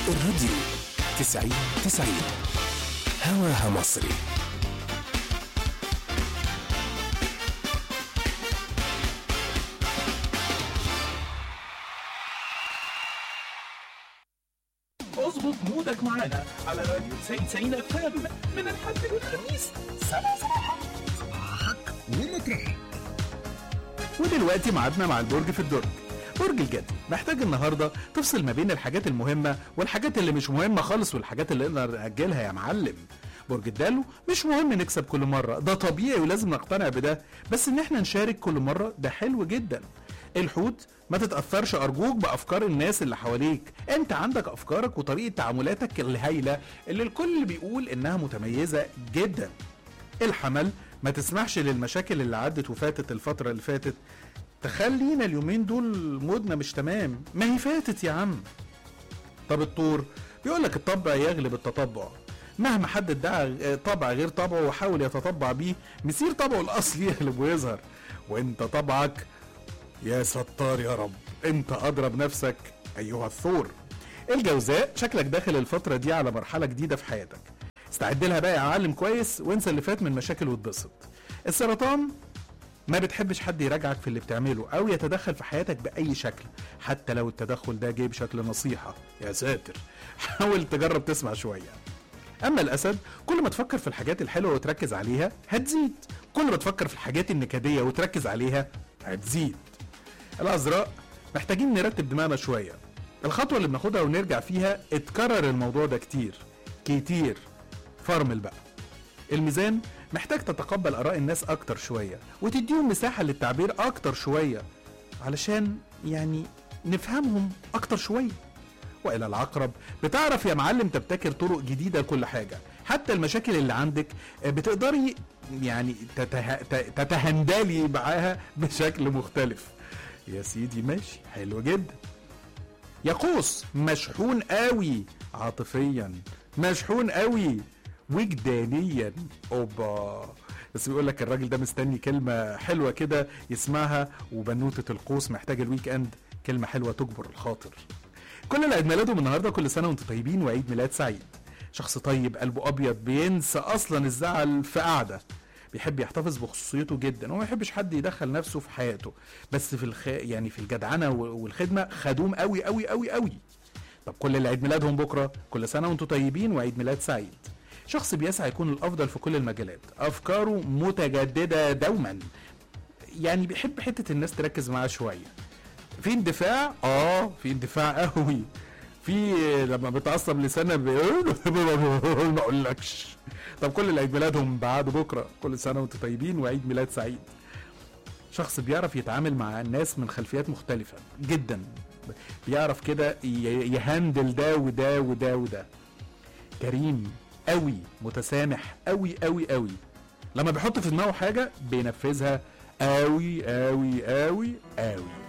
الراديو تسعين تسعين هواها مصري اظبط مودك معانا على راديو 90 اف ام من الحد للخميس سبع صباحا صباحك ومطرح ودلوقتي ميعادنا مع البرج في الدرج برج الجدي محتاج النهارده تفصل ما بين الحاجات المهمه والحاجات اللي مش مهمه خالص والحاجات اللي نقدر ناجلها يا معلم برج الدلو مش مهم نكسب كل مره ده طبيعي ولازم نقتنع بده بس ان احنا نشارك كل مره ده حلو جدا الحوت ما تتاثرش ارجوك بافكار الناس اللي حواليك انت عندك افكارك وطريقه تعاملاتك الهايله اللي الكل بيقول انها متميزه جدا الحمل ما تسمحش للمشاكل اللي عدت وفاتت الفترة اللي فاتت تخلينا اليومين دول مودنا مش تمام ما هي فاتت يا عم طب الطور بيقول لك الطبع يغلب التطبع مهما حد ادعى طبع غير طبعه وحاول يتطبع بيه مسير طبعه الاصلي يغلب ويظهر وانت طبعك يا ستار يا رب انت اضرب نفسك ايها الثور الجوزاء شكلك داخل الفترة دي على مرحلة جديدة في حياتك استعد لها بقى يا معلم كويس وانسى اللي فات من مشاكل واتبسط السرطان ما بتحبش حد يراجعك في اللي بتعمله او يتدخل في حياتك باي شكل حتى لو التدخل ده جاي بشكل نصيحة يا ساتر حاول تجرب تسمع شوية اما الاسد كل ما تفكر في الحاجات الحلوه وتركز عليها هتزيد كل ما تفكر في الحاجات النكديه وتركز عليها هتزيد الازرق محتاجين نرتب دماغنا شويه الخطوه اللي بناخدها ونرجع فيها اتكرر الموضوع ده كتير كتير فرمل بقى الميزان محتاج تتقبل اراء الناس اكتر شويه وتديهم مساحه للتعبير اكتر شويه علشان يعني نفهمهم اكتر شويه والى العقرب بتعرف يا معلم تبتكر طرق جديده لكل حاجه حتى المشاكل اللي عندك بتقدري يعني تته... ت- تتهندلي معاها بشكل مختلف يا سيدي ماشي حلو جدا يقوس مشحون قوي عاطفيا مشحون قوي وجدانيا اوبا بس بيقول لك الراجل ده مستني كلمة حلوة كده يسمعها وبنوتة القوس محتاج الويك اند كلمة حلوة تجبر الخاطر كل اللي عيد ميلادهم النهارده كل سنة وانتم طيبين وعيد ميلاد سعيد شخص طيب قلبه ابيض بينسى اصلا الزعل في قعده بيحب يحتفظ بخصوصيته جدا وما يحبش حد يدخل نفسه في حياته بس في الخ... يعني في الجدعنه والخدمه خدوم قوي قوي قوي قوي طب كل اللي عيد ميلادهم بكره كل سنه وانتم طيبين وعيد ميلاد سعيد شخص بيسعى يكون الافضل في كل المجالات افكاره متجدده دوما يعني بيحب حته الناس تركز معاه شويه في اندفاع اه في اندفاع قوي في لما بتعصب لسانه بيقول ما اقولكش طب كل اللي عيد ميلادهم بعد بكره كل سنه وانتم طيبين وعيد ميلاد سعيد شخص بيعرف يتعامل مع الناس من خلفيات مختلفه جدا بيعرف كده ي- يهندل ده وده وده وده كريم قوي متسامح قوي قوي قوي لما بيحط في دماغه حاجه بينفذها قوي قوي قوي قوي